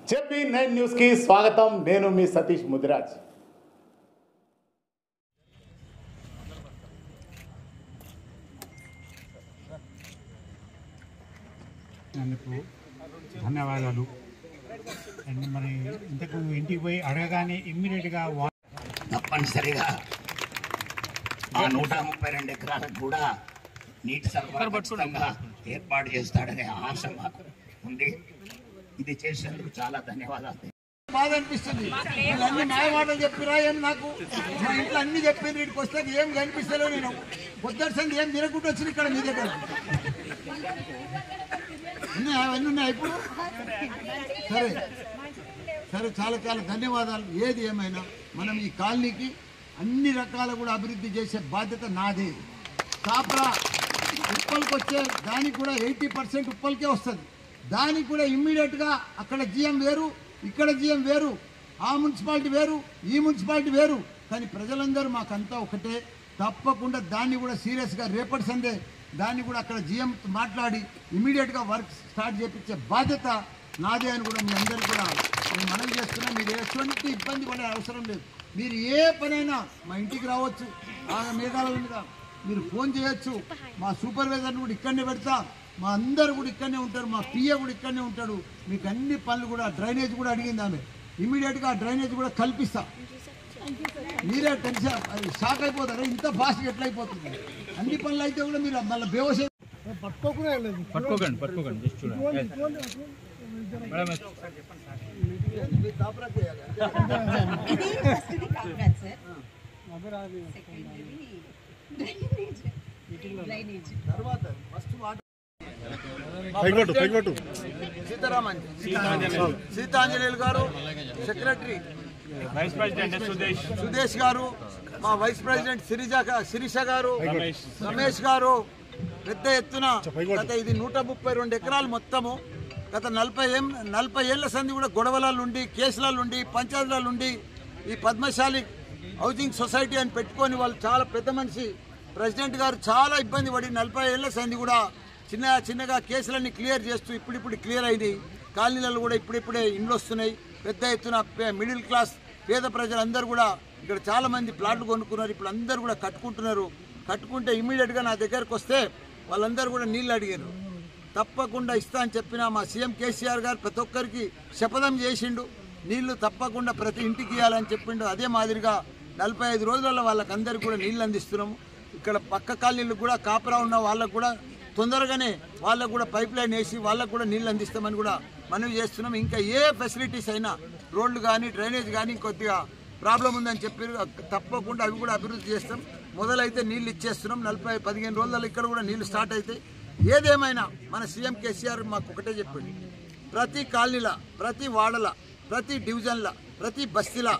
చెప్పి నైన్ న్యూస్కి స్వాగతం నేను మీ సతీష్ ముదిరాజ్ అందుకు ధన్యవాదాలు అండ్ మరి ఇంతకు ఇంటికి పోయి అడగగానే ఇమ్మీడియట్గా వా తప్పనిసరిగా ఆ నూట ముప్పై రెండు ఎకరాలకు కూడా నీటి సరఫరా ఖచ్చితంగా ఏర్పాటు చేస్తాడనే ఆశ మాకు ఉంది ఇది చేసేందుకు చాలా ధన్యవాదాలు బాధ అనిపిస్తుంది వీళ్ళు అన్ని మాయ మాటలు చెప్పిరా ఏం నాకు మా ఇంట్లో అన్ని చెప్పింది వీటికి వస్తే ఏం కనిపిస్తలేవు నేను పొద్దుసంది ఏం తినకుండా వచ్చింది ఇక్కడ మీ దగ్గర ఉన్నాయా అవన్నీ ఉన్నాయి ఇప్పుడు సరే సరే చాలా చాలా ధన్యవాదాలు ఏది ఏమైనా మనం ఈ కాలనీకి అన్ని రకాల కూడా అభివృద్ధి చేసే బాధ్యత నాదే కాపరా ఉప్పల్కి వచ్చే దానికి కూడా ఎయిటీ పర్సెంట్ ఉప్పల్కే వస్తుంది దానికి కూడా ఇమ్మీడియట్గా అక్కడ జిఎం వేరు ఇక్కడ జిఎం వేరు ఆ మున్సిపాలిటీ వేరు ఈ మున్సిపాలిటీ వేరు కానీ ప్రజలందరూ మాకంతా ఒకటే తప్పకుండా దాన్ని కూడా సీరియస్గా రేపటి సందే దాన్ని కూడా అక్కడ జిఎం మాట్లాడి ఇమీడియట్గా వర్క్ స్టార్ట్ చేపించే బాధ్యత నాదే అని కూడా మీ అందరికీ కూడా నేను మనవి చేస్తున్నా మీరు ఎటువంటి ఇబ్బంది పడే అవసరం లేదు మీరు ఏ పనైనా మా ఇంటికి రావచ్చు ఆ మేఘాల మీద మీరు ఫోన్ చేయొచ్చు మా సూపర్వైజర్ని కూడా ఇక్కడనే పెడతా మా అందరు కూడా ఇక్కడనే ఉంటారు మా పిఏ కూడా ఇక్కడనే ఉంటాడు మీకు అన్ని పనులు కూడా డ్రైనేజ్ కూడా అడిగింది ఆమె ఇమీడియట్గా ఆ డ్రైనేజ్ కూడా కల్పిస్తా మీరే టెన్షన్ అది షాక్ అయిపోతారు ఇంత ఫాస్ట్గా ఎట్లా అయిపోతుంది అన్ని పనులు అయితే కూడా మీరు మళ్ళీ బేవసే పట్టుకోకండి పట్టుకోకండి జస్ట్ చూడండి ఇది first the congrat sir secondary drainage తర్వాత first water Sitaraman Seethanjaneyulu garu secretary vice president Sudesh Sudesh garu మా వైస్ ప్రెసిడెంట్ శిరీజ గా- శిరీష గారు రమేష్ గారు పెద్ద ఎత్తున గత ఇది నూట ముప్పై రెండు ఎకరాలు మొత్తము గత నలభై ఏం నలభై ఏళ్ల సంది కూడా గొడవల నుండి కేసుల నుండి పంచాయతీల నుండి ఈ పద్మశాలి హౌసింగ్ సొసైటీ అని పెట్టుకొని వాళ్ళు చాలా పెద్ద మనిషి ప్రెసిడెంట్ గారు చాలా ఇబ్బంది పడి నలభై ఏళ్ల సంది కూడా చిన్న చిన్నగా కేసులన్నీ క్లియర్ చేస్తూ ఇప్పుడిప్పుడు క్లియర్ అయింది కాలనీలలో కూడా ఇప్పుడిప్పుడే ఇండ్లు వస్తున్నాయి పెద్ద ఎత్తున పే- మిడిల్ క్లాస్ పేద ప్రజలందరూ కూడా ఇక్కడ చాలా మంది ప్లాట్లు కొనుక్కున్నారు ఇప్పుడు అందరూ కూడా కట్టుకుంటున్నారు కట్టుకుంటే ఇమీడియట్గా నా దగ్గరకు వస్తే వాళ్ళందరూ కూడా నీళ్ళు అడిగారు తప్పకుండా ఇస్తా అని చెప్పిన మా సీఎం కేసీఆర్ గారు ప్రతి ఒక్కరికి శపథం చేసిండు నీళ్లు తప్పకుండా ప్రతి ఇంటికి ఇవ్వాలని చెప్పిండు అదే మాదిరిగా నలభై ఐదు రోజులలో వాళ్ళకందరికీ కూడా నీళ్ళు అందిస్తున్నాము ఇక్కడ పక్క కాలనీలకు కూడా కాపరా ఉన్న వాళ్ళకు కూడా తొందరగానే వాళ్ళకు కూడా పైప్ లైన్ వేసి వాళ్ళకు కూడా నీళ్ళు అందిస్తామని కూడా మనవి చేస్తున్నాం ఇంకా ఏ ఫెసిలిటీస్ అయినా రోడ్లు కానీ డ్రైనేజ్ కానీ కొద్దిగా ప్రాబ్లం ఉందని చెప్పి తప్పకుండా అవి కూడా అభివృద్ధి చేస్తాం మొదలైతే నీళ్ళు ఇచ్చేస్తున్నాం నలభై పదిహేను రోజులలో ఇక్కడ కూడా నీళ్లు స్టార్ట్ అవుతాయి ఏదేమైనా మన సీఎం కేసీఆర్ మాకు ఒకటే చెప్పింది ప్రతి కాలనీల ప్రతి వాడల ప్రతి డివిజన్ల ప్రతి బస్తీల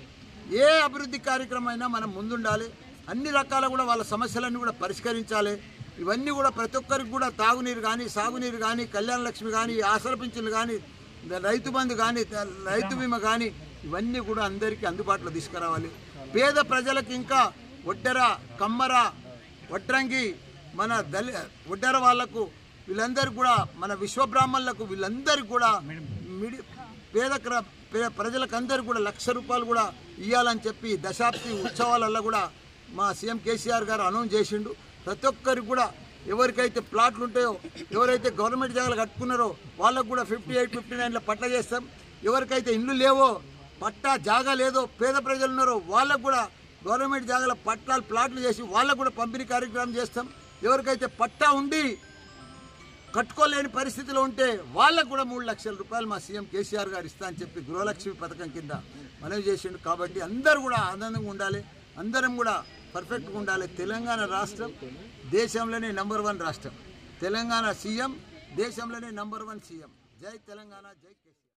ఏ అభివృద్ధి కార్యక్రమం అయినా మనం ముందుండాలి అన్ని రకాల కూడా వాళ్ళ సమస్యలన్నీ కూడా పరిష్కరించాలి ఇవన్నీ కూడా ప్రతి ఒక్కరికి కూడా తాగునీరు కానీ సాగునీరు కానీ కళ్యాణ లక్ష్మి కానీ ఆసర పింఛన్లు కానీ రైతు బంధు కానీ రైతు బీమా కానీ ఇవన్నీ కూడా అందరికీ అందుబాటులో తీసుకురావాలి పేద ప్రజలకు ఇంకా ఒడ్డెర కమ్మర వడ్రంగి మన దళి ఒడ్డెర వాళ్లకు వీళ్ళందరికీ కూడా మన విశ్వబ్రాహ్మణులకు వీళ్ళందరికీ కూడా మిడి పేద క్ర- పే- ప్రజలకందరికీ కూడా లక్ష రూపాయలు కూడా ఇవ్వాలని చెప్పి దశాబ్ది ఉత్సవాలలో కూడా మా సీఎం కేసీఆర్ గారు అనౌన్స్ చేసిండు ప్రతి ఒక్కరికి కూడా ఎవరికైతే ప్లాట్లు ఉంటాయో ఎవరైతే గవర్నమెంట్ జాగాలు కట్టుకున్నారో వాళ్ళకు కూడా ఫిఫ్టీ ఎయిట్ ఫిఫ్టీ నైన్లో పట్ట చేస్తాం ఎవరికైతే ఇల్లు లేవో పట్టా జాగా లేదో పేద ప్రజలు ఉన్నారో వాళ్ళకు కూడా గవర్నమెంట్ జాగాల పట్టాలు ప్లాట్లు చేసి వాళ్ళకు కూడా పంపిణీ కార్యక్రమం చేస్తాం ఎవరికైతే పట్టా ఉండి కట్టుకోలేని పరిస్థితిలో ఉంటే వాళ్ళకు కూడా మూడు లక్షల రూపాయలు మా సీఎం కేసీఆర్ గారు ఇస్తా అని చెప్పి గృహలక్ష్మి పథకం కింద మనవి చేసిండు కాబట్టి అందరూ కూడా ఆనందంగా ఉండాలి అందరం కూడా పర్ఫెక్ట్గా ఉండాలి తెలంగాణ రాష్ట్రం దేశంలోనే నంబర్ వన్ రాష్ట్రం తెలంగాణ సీఎం దేశంలోనే నంబర్ వన్ సీఎం జై తెలంగాణ జై